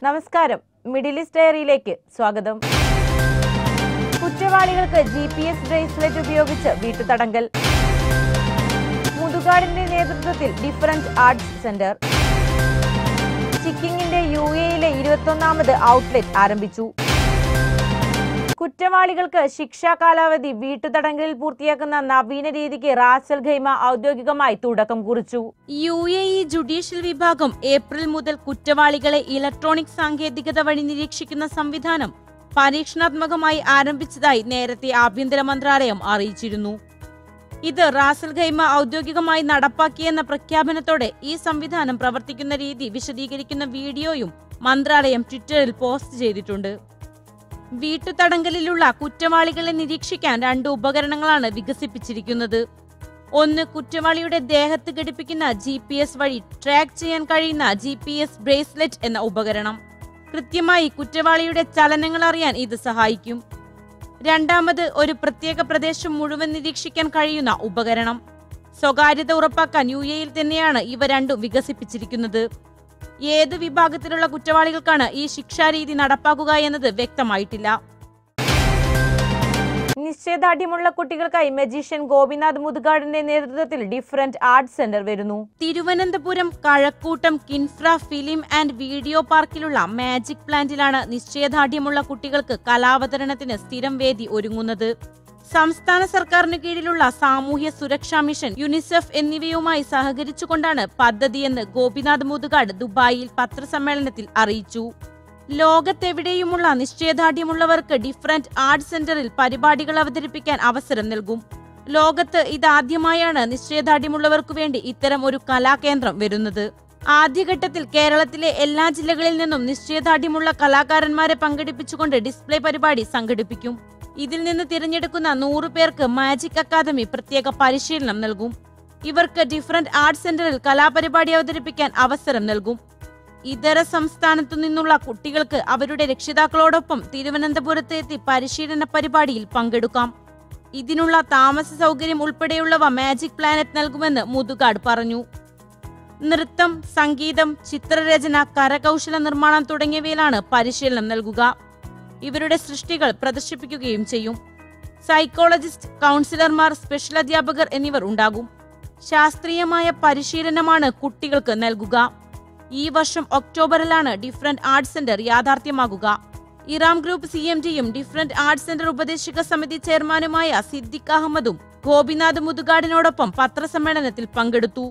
നമസ്കാരം middle east ഡയറിയിലേക്ക് സ്വാഗതം കുറ്റവാളികൾക്ക് ജി പി എസ് ബ്രേസ്ലെറ്റ് ഉപയോഗിച്ച് വീട്ടുതടങ്കൽ മുതുകാടിന്റെ നേതൃത്വത്തിൽ ഡിഫറൻറ്റ് ആർട്സ് സെന്റർ ചിക്കിങ്ങിന്റെ യു എയിലെ ഇരുപത്തൊന്നാമത് ഔട്ട്ലെറ്റ് ആരംഭിച്ചു കുറ്റവാളികൾക്ക് ശിക്ഷാ കാലാവധി വീട്ടുതടങ്കലിൽ പൂർത്തിയാക്കുന്ന നവീന രീതിക്ക് റാസൽ ഖൈമ ഔദ്യോഗികമായി തുടക്കം കുറിച്ചു യു എ ഇ ജുഡീഷ്യൽ വിഭാഗം ഏപ്രിൽ മുതൽ കുറ്റവാളികളെ ഇലക്ട്രോണിക് സാങ്കേതികത വഴി നിരീക്ഷിക്കുന്ന സംവിധാനം പരീക്ഷണാത്മകമായി ആരംഭിച്ചതായി നേരത്തെ ആഭ്യന്തര മന്ത്രാലയം അറിയിച്ചിരുന്നു ഇത് റാസൽ ഖൈമ ഔദ്യോഗികമായി നടപ്പാക്കിയെന്ന പ്രഖ്യാപനത്തോടെ ഈ സംവിധാനം പ്രവർത്തിക്കുന്ന രീതി വിശദീകരിക്കുന്ന വീഡിയോയും മന്ത്രാലയം ട്വിറ്ററിൽ പോസ്റ്റ് ചെയ്തിട്ടുണ്ട് വീട്ടുതടങ്കലിലുള്ള കുറ്റവാളികളെ നിരീക്ഷിക്കാൻ രണ്ട് ഉപകരണങ്ങളാണ് വികസിപ്പിച്ചിരിക്കുന്നത് ഒന്ന് കുറ്റവാളിയുടെ ദേഹത്ത് ഘടിപ്പിക്കുന്ന ജി പി എസ് വഴി ട്രാക്ക് ചെയ്യാൻ കഴിയുന്ന ജി പി എസ് ബ്രേസ്ലെറ്റ് എന്ന ഉപകരണം കൃത്യമായി കുറ്റവാളിയുടെ ചലനങ്ങൾ അറിയാൻ ഇത് സഹായിക്കും രണ്ടാമത് ഒരു പ്രത്യേക പ്രദേശം മുഴുവൻ നിരീക്ഷിക്കാൻ കഴിയുന്ന ഉപകരണം സ്വകാര്യത ഉറപ്പാക്കാൻ യു എയിൽ തന്നെയാണ് ഇവ രണ്ടും വികസിപ്പിച്ചിരിക്കുന്നത് ഏത് വിഭാഗത്തിലുള്ള കുറ്റവാളികൾക്കാണ് ഈ ശിക്ഷാരീതി നടപ്പാക്കുക എന്നത് വ്യക്തമായിട്ടില്ല നിശ്ചയദാർഢ്യമുള്ള കുട്ടികൾക്കായി മജീഷ്യൻ ഗോപിനാഥ് മുതുകാടിന്റെ നേതൃത്വത്തിൽ ഡിഫറന്റ് ആർട്സ് സെന്റർ വരുന്നു Thiruvananthapuram Kazhakkoottam KINFRA film and video പാർക്കിലുള്ള മാജിക് പ്ലാന്റിലാണ് നിശ്ചയദാർഢ്യമുള്ള കുട്ടികൾക്ക് കലാവതരണത്തിന് സ്ഥിരം വേദി ഒരുങ്ങുന്നത് സംസ്ഥാന സർക്കാരിന് കീഴിലുള്ള സാമൂഹ്യ സുരക്ഷാ മിഷൻ യുനിസെഫ് എന്നിവയുമായി സഹകരിച്ചുകൊണ്ടാണ് പദ്ധതിയെന്ന് ഗോപിനാഥ് മുതുകാട് ദുബായിൽ പത്രസമ്മേളനത്തിൽ അറിയിച്ചു ലോകത്തെവിടെയുമുള്ള നിശ്ചയദാർഢ്യമുള്ളവർക്ക് ഡിഫറന്റ് ആർട്ട് സെന്ററിൽ പരിപാടികൾ അവതരിപ്പിക്കാൻ അവസരം നൽകും ലോകത്ത് ഇതാദ്യമായാണ് നിശ്ചയദാർഢ്യമുള്ളവർക്കു വേണ്ടി ഇത്തരം ഒരു കലാകേന്ദ്രം വരുന്നത് ആദ്യഘട്ടത്തിൽ കേരളത്തിലെ എല്ലാ ജില്ലകളിൽ നിന്നും നിശ്ചയദാർഢ്യമുള്ള കലാകാരന്മാരെ പങ്കെടുപ്പിച്ചുകൊണ്ട് ഡിസ്പ്ലേ പരിപാടി സംഘടിപ്പിക്കും ഇതിൽ നിന്ന് തിരഞ്ഞെടുക്കുന്ന നൂറു പേർക്ക് മാജിക് അക്കാദമി പ്രത്യേക പരിശീലനം നൽകും ഇവർക്ക് ഡിഫറന്റ് ആർട്ട് സെന്ററിൽ കലാപരിപാടി അവതരിപ്പിക്കാൻ അവസരം നൽകും ഇതര സംസ്ഥാനത്തു നിന്നുള്ള കുട്ടികൾക്ക് അവരുടെ രക്ഷിതാക്കളോടൊപ്പം തിരുവനന്തപുരത്ത് എത്തി പരിശീലന പരിപാടിയിൽ പങ്കെടുക്കാം ഇതിനുള്ള താമസ സൗകര്യം ഉൾപ്പെടെയുള്ളവ മാജിക് പ്ലാനറ്റ് നൽകുമെന്ന് മുതുകാട് പറഞ്ഞു നൃത്തം സംഗീതം ചിത്രരചന കരകൗശല നിർമ്മാണം തുടങ്ങിയവയിലാണ് പരിശീലനം നൽകുക ഇവരുടെ സൃഷ്ടികൾ പ്രദർശിപ്പിക്കുകയും ചെയ്യും സൈക്കോളജിസ്റ്റ് കൗൺസിലർമാർ സ്പെഷ്യൽ അധ്യാപകർ എന്നിവർ ഉണ്ടാകും ശാസ്ത്രീയമായ പരിശീലനമാണ് കുട്ടികൾക്ക് നൽകുക ഈ വർഷം ഒക്ടോബറിലാണ് ഡിഫറന്റ് ആർട്ട് സെന്റർ യാഥാർത്ഥ്യമാകുക ഇറാം ഗ്രൂപ്പ് സി എം ഡിയും ഡിഫറന്റ് ആർട്ട് സെന്റർ ഉപദേശക സമിതി ചെയർമാനുമായ സിദ്ദിഖ് അഹമ്മദും ഗോപിനാഥ് മുതുകാടിനോടൊപ്പം പത്രസമ്മേളനത്തിൽ പങ്കെടുത്തു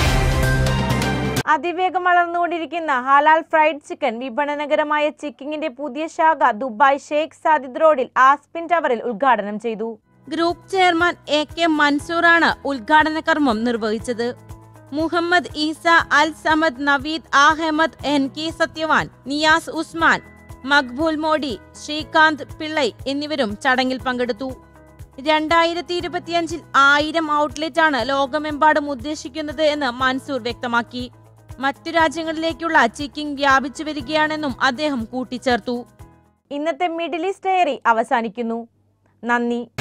അതിവേഗം വളർന്നുകൊണ്ടിരിക്കുന്ന ഹലാൽ ഫ്രൈഡ് ചിക്കൻ വിപണനകരമായ ചിക്കിങ്ങിന്റെ പുതിയ ശാഖ ദുബായ് ഷെയ്ഖ് സാദിദ് റോഡിൽ ആസ്പിൻ ടവറിൽ ഉദ്ഘാടനം ചെയ്തു ഗ്രൂപ്പ് ചെയർമാൻ എ കെ മൻസൂറാണ് ഉദ്ഘാടന കർമ്മം നിർവഹിച്ചത് മുഹമ്മദ് ഈസ അൽ സമദ് നവീദ് അഹമ്മദ് എൻ കെ സത്യവാൻ നിയാസ് ഉസ്മാൻ മഖ്ബൂൽ മോഡി ശ്രീകാന്ത് പിള്ളൈ എന്നിവരും ചടങ്ങിൽ പങ്കെടുത്തു രണ്ടായിരത്തി ഇരുപത്തിയഞ്ചിൽ ആയിരം ഔട്ട്ലെറ്റ് ആണ് ലോകമെമ്പാടും ഉദ്ദേശിക്കുന്നത് എന്ന് മൻസൂർ വ്യക്തമാക്കി മറ്റു രാജ്യങ്ങളിലേക്കുള്ള ചിക്കിംഗ് വ്യാപിച്ചു വരികയാണെന്നും അദ്ദേഹം കൂട്ടിച്ചേർത്തു ഇന്നത്തെ മിഡിൽ ഈസ്റ്റ് ഡയറി അവസാനിക്കുന്നു നന്ദി